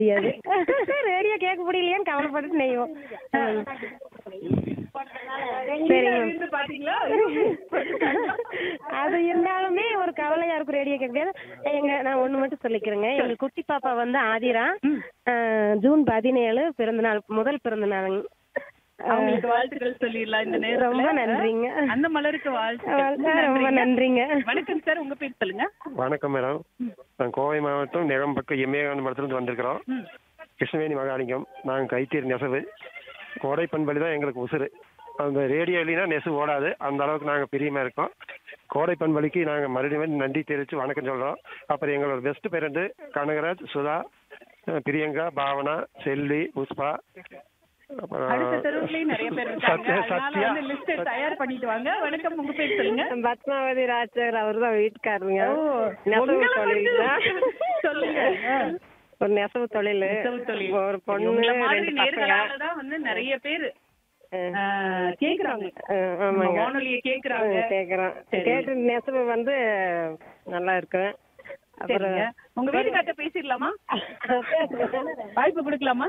முடியாது ரேடியோ கேட்க முடியலையேன்னு கவலைப்பட்டு நெய்வோம் சரிங்க பாத்தீங்களா அது இருந்தாலுமே ஒரு கவலையா இருக்கும் ரேடியோ கேட்க முடியாது எங்க நான் ஒண்ணு மட்டும் சொல்லிக்கிறேங்க எங்க குட்டி பாப்பா வந்து ஆதிரா அஹ், ஜூன் பதினேழு பிறந்த நாள் முதல் பிறந்த நாளுங்க அவங்களுக்கு வாழ்த்துக்கள் சொல்லிடலாம் இந்த நேரத்துல ரொம்ப நன்றிங்க. அந்த மலருக்கு வாழ்த்துக்கள் வாழ்த்துக்கள், ரொம்ப நன்றிங்க. வணக்கம் சார் உங்க பேர் சொல்லுங்க வணக்கம் மேடம் நான் கோவை மாவட்டம் நெகம்பக்கம் எம்ஏகாந்த மடத்துலேருந்து வந்திருக்கிறோம் ம். கிருஷ்ணவேணி மகாலிங்கம் நாங்கள் கைத்தீர் நெசவு கோடை பண்பலி தான் எங்களுக்கு உசுறு அந்த ரேடியோ இல்லைன்னா நெசவு ஓடாது அந்த அளவுக்கு நாங்கள் பிரியமாக இருக்கோம் கோடை பண்பலிக்கு நாங்கள் மறுபடியும் நன்றி தெரிவித்து வணக்கம் சொல்கிறோம் அப்புறம் எங்களோட பெஸ்ட் பேரண்ட் கனகராஜ் சுதா அஹ் பிரியங்கா பாவனா செல்வி புஷ்பா அப்புறம் அடுத்த தெருவுலயும் நிறைய பேர் இருக்காங்க சத்யா அதனால சத்யா வந்து லிஸ்ட் தயார் பண்ணிட்டு வாங்க வணக்கம் உங்க பேர் சொல்லுங்க பத்மாவதி ராஜர் அவர் தான் வீட்டுக்காரருங்க ஓ, நெசவு உங்களை தொழில் மட்டும் தான் சொல்லுங்க ஆ. ஒரு நெசவு தொழில் நெசவு தொழில். ஒரு பொண்ணு உங்களை மாதிரி ரெண்டு பசங்க நேர்களால தான் வந்து நிறைய பேர் ஆ. கேக்குறாங்க அஹ், நம்ம ஆமாங்க வானொலியை கேக்குறாங்க ம், கேக்குறோம் சரி. கேட்டு நெசவு வந்து நல்லா இருக்கும் அப்புறம் சரிங்க உங்க வீட்டுக்கார்ட்ட பேசிடலாமா வாய்ப்பு கொடுக்கலாமா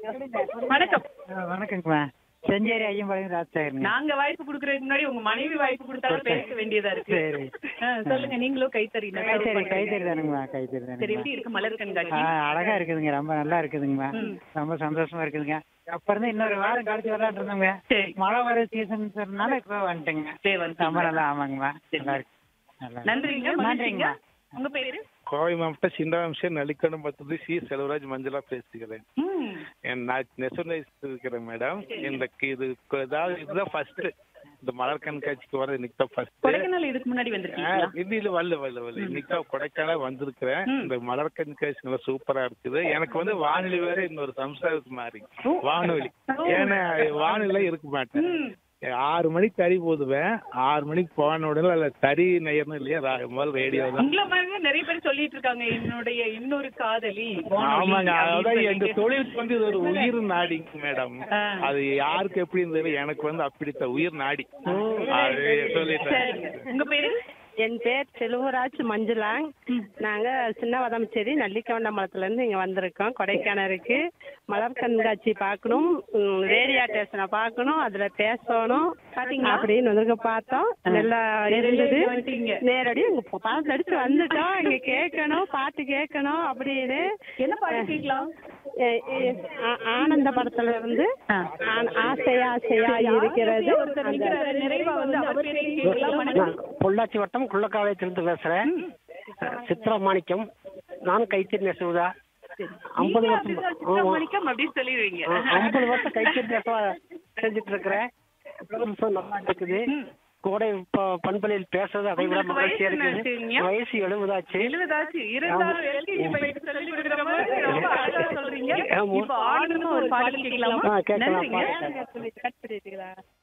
வணக்கம் வணக்கங்கம்மா செஞ்சேரி ஐயம்பாளையம் ராஜசேகரங்க நாங்க வாய்ப்பு கொடுக்கறதுக்கு முன்னாடி உங்க மனைவி வாய்ப்பு கொடுத்தாலும் பேச வேண்டியதா இருக்கு சரி. ஆ, சொல்லுங்க நீங்களும் கைத்தறி நெசவு கைத்தறி பண்றீங்க. கைத்தறி தானுங்கம்மா கைத்தறி சரி தானுங்கம்மா எப்படி இருக்கு மலர் ஆ, கண்காட்சி அழகா இருக்குதுங்க ரொம்ப நல்லா இருக்குதுங்கம்மா ம். ரொம்ப சந்தோஷமா இருக்குதுங்க அப்ப இருந்து இன்னொரு வாரம் கழிச்சு வரலான்னு இருந்தோங்க சரி மழை வர சீசன் இப்ப வந்துட்டேங்க சரி, வந்துட்டீங்க. ரொம்ப நல்லா ஆமாங்கம்மா நல்லா இருக்கு நல்லா இருக்கு. நன்றிங்க மகிழ்ச்சிங்க நன்றிங்கம்மா உங்க பேரு கோவை மாவட்டம் சிந்தாம்சம் நலிக்கணம் பத்தது சி செல்வராஜ் மஞ்சளா பேசுகிறேன் ம். என் நான் நெசனைஸ் இருக்கிறேன் மேடம் இந்த இது அதாவது இதுதான் ஃபர்ஸ்ட் இந்த மலர் கண்காட்சிக்கு வர இன்னைக்கு தான் ஃபர்ஸ்ட் கொடைக்கானல் இதுக்கு முன்னாடி வந்திருக்கீங்களா இல்ல வரல வரல வரல இன்னைக்கு தான் கொடைக்கானல் வந்திருக்கிறேன் ம். இந்த மலர் கண்காட்சி நல்லா சூப்பரா இருக்குது எனக்கு வந்து வானொலி வேற இன்னொரு சம்சாரத்து மாதிரி ஓ. வானொலி ஓ. ஏன்னா வானொலி இருக்க மாட்டேன் ம். ஆறு மணிக்கு தறி போதுவேன் ஆறு மணிக்கு போன உடனே அதுல தறி நெய்யணும் இல்லையா ரா- முதல்ல ரேடியோ தான் உங்களை மாதிரி நிறைய பேர் சொல்லிட்டு இருக்காங்க என்னுடைய இன்னொரு காதலி வானொலி ஆமாங்க அப்படின்னு அதான் எங்க சொல்லிட்டு. தொழிலுக்கு வந்து இது ஒரு உயிர் நாடிங்க மேடம் ஆ. அது யாருக்கு எப்படி இருந்தது எனக்கு வந்து அப்படித்த உயிர் நாடி அது சொல்லிட்டேன் சரிங்க உங்க பேரு என் பேர் செல்வராஜ் மஞ்சுளா நாங்க சின்ன வதமச்சேரி நல்லிக்கவண்டமலத்துல இருந்து இங்க வந்திருக்கோம் கொடைக்கானலுக்கு மலர் கண்காட்சி பார்க்கணும் ம், ரேடியோ ஸ்டேஷனை பார்க்கணும் அதுல பேசணும் பாத்தீங்களா? அப்படின்னு வந்து பார்த்தோம் நல்லா இருந்தது நேரடியா வந்துட்டீங்க. நேரடி இங்க பாட்டு அடிச்சு வந்துட்டோம் இங்க கேட்கணும் பாட்டு கேட்கணும் அப்படின்னு என்ன பாட்டு கேட்கலாம் எ- எ- ஆ- ஆனந்த படத்துல இருந்து ஆ. ஆ- ஆசை ஆசையா இருக்கிறது ஒருத்தர் நிக்கிறாரு, நிறைவா வந்து அவர் பேரையும் கேட்கலாம் வணக்கம். பொள்ளாச்சி வட்டம் குள்ளக்காலயத்திலிருந்து பேசுறேன் சித்ரா மாணிக்கம் நானும் கைத்தறி நெசவுதா ஐம்பது நீங்க வருஷம் அப்படிதான் சித்தாமணிக்கம் அப்படின்னு சொல்லிடுவீங்க ஐம்பது வருஷம் கைத்தறி நெசவா செஞ்சுட்டு இருக்கிறேன் புதுசா நல்லா இருக்குது கோடை ப- பண்பலையில் பேசுறது அதை விட உங்களுக்கு மகிழ்ச்சியா வயசு என்ன இருக்குது ஆச்சுங்க? வயசு எழுபதாச்சு எழுபதாச்சு இருந்தாலும் எல்கேஜி பையனுக்கு சொல்லிக் கொடுக்குற மாதிரி ரொம்ப அழகா சொல்றீங்க ஆமா. இப்போ ஆளுநர் ஒரு பாடல் கேட்கலாமா ஆ, கேட்கலாம். நன்றிங்க கட் பண்ணிட்டீங்களா